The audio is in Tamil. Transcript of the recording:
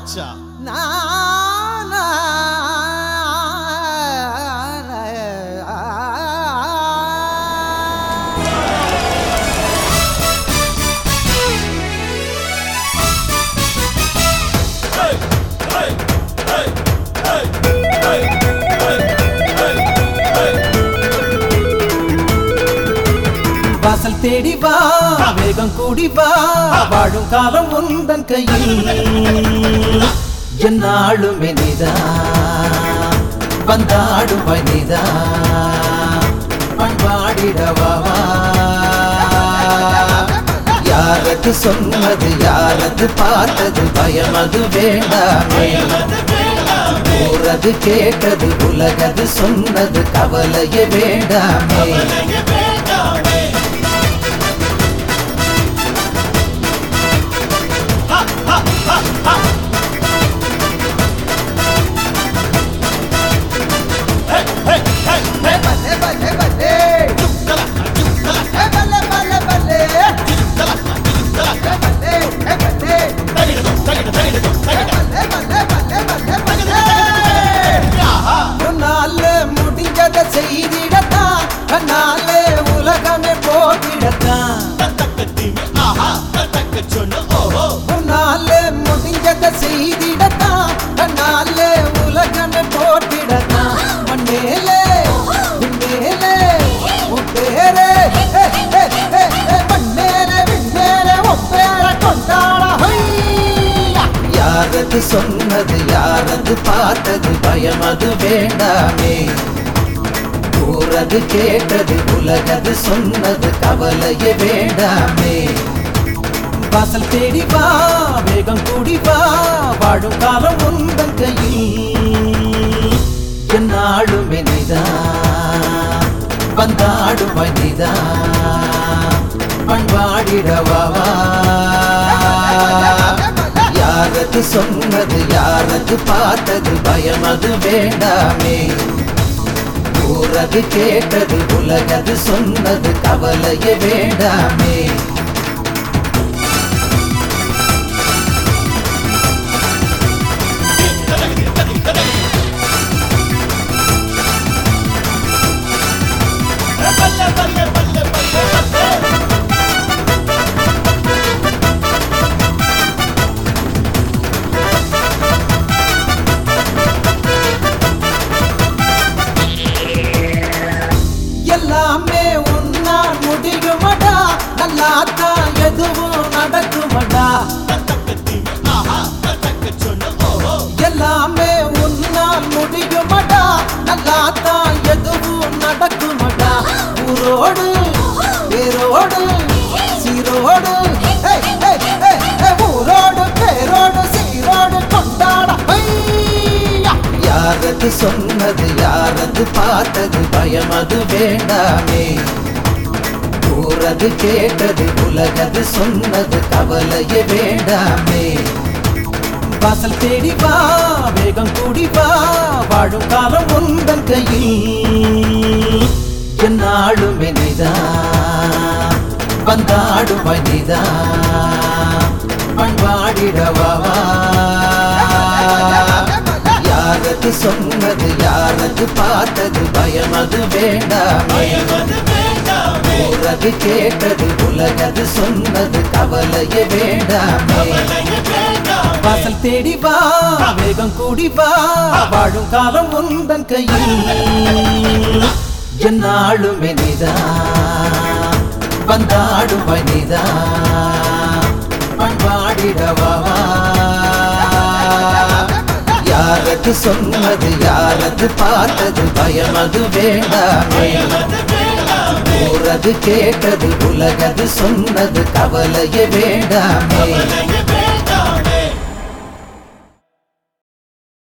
அச்சா வாசல் தேடி வா வேகம் கூடி வா வாழும் காலம் உந்தன் கையில் என்னாளுமே நிதா வந்தாடும் வனிதா பண்பாடிடவா யாரது சொன்னது யாரது பார்த்தது பயம் அது வேண்டாமே கூறது கேட்டது உலகது சொன்னது கவலையே வேண்டாமே உன்னால முடிஞ்சத செய்திடத்தான் கண்ணால உலகமே போகிடத்தான் உன்னால முடிஞ்சத செய்திடத்தான் கண்ணால உலகமே போட்டிடத்தான் மண்ணேலே விண்ணேலே உன் பேரே ஹே, ஹே, ஹே, ஹே, மண்ணேலே விண்ணேலே உன் பேரை கொண்டாட ஹொய்யா. யாரது சொன்னது யாரது பார்த்தது பயம் அது வேண்டாமே கூறது கேட்டது உலகது சொன்னது கவலையே வேண்டாமே வாசல் தேடி வா வேகம் கூடி வா வாழும் காலம் உந்தன் கையில் என்னாளுமே நிதா வந்தாடும் வனிதா பண்பாடிடவா யாரது சொன்னது யாரது பார்த்தது பயம் அது வேண்டாமே கூறது கேட்டது உலகது சொன்னது கவலையே வேண்டாமே எல்லாமே உன்னால் முடியுமடா நல்லாத்தான் எதுவும் நடக்குமடா எல்லாமே உன்னால் முடியுமடா நல்லாத்தான் எதுவும் நடக்குமடா ஊரோடு வேரோடு சீரோடு ஹே, ஹே, ஹே, ஹே, ஊரோடு பேரோடு சீரோடு கொண்டாட ஹையா! யாரது சொன்னது யாரது பார்த்தது பயம் அது வேண்டாமே கூறது கேட்டது உலகது சொன்னது கவலையே வேண்டாமே வாசல் தேடி வா வேகம் கூடி வா வாழும் காலம் உந்தன் கையில் என்னாளுமே நிதா வந்தாடும் வனிதா பண்பாடிடவா யாரது சொன்னது யாரது பார்த்தது பயம் அது வேண்டாமே கூறது கேட்டது உலகது சொன்னது கவலையே வேண்டாமே வாசல் தேடி வா வேகம் கூடி வா வாழும் காலம் உந்தன் கையில் என்னாளுமே நிதா வந்தாடும் வனிதா பண்பாடிடவா யாரது சொன்னது யாரது பார்த்தது பயம் அது வேண்டாமே கூறது கேட்டது உலகது சொன்னது கவலையே வேண்டாமே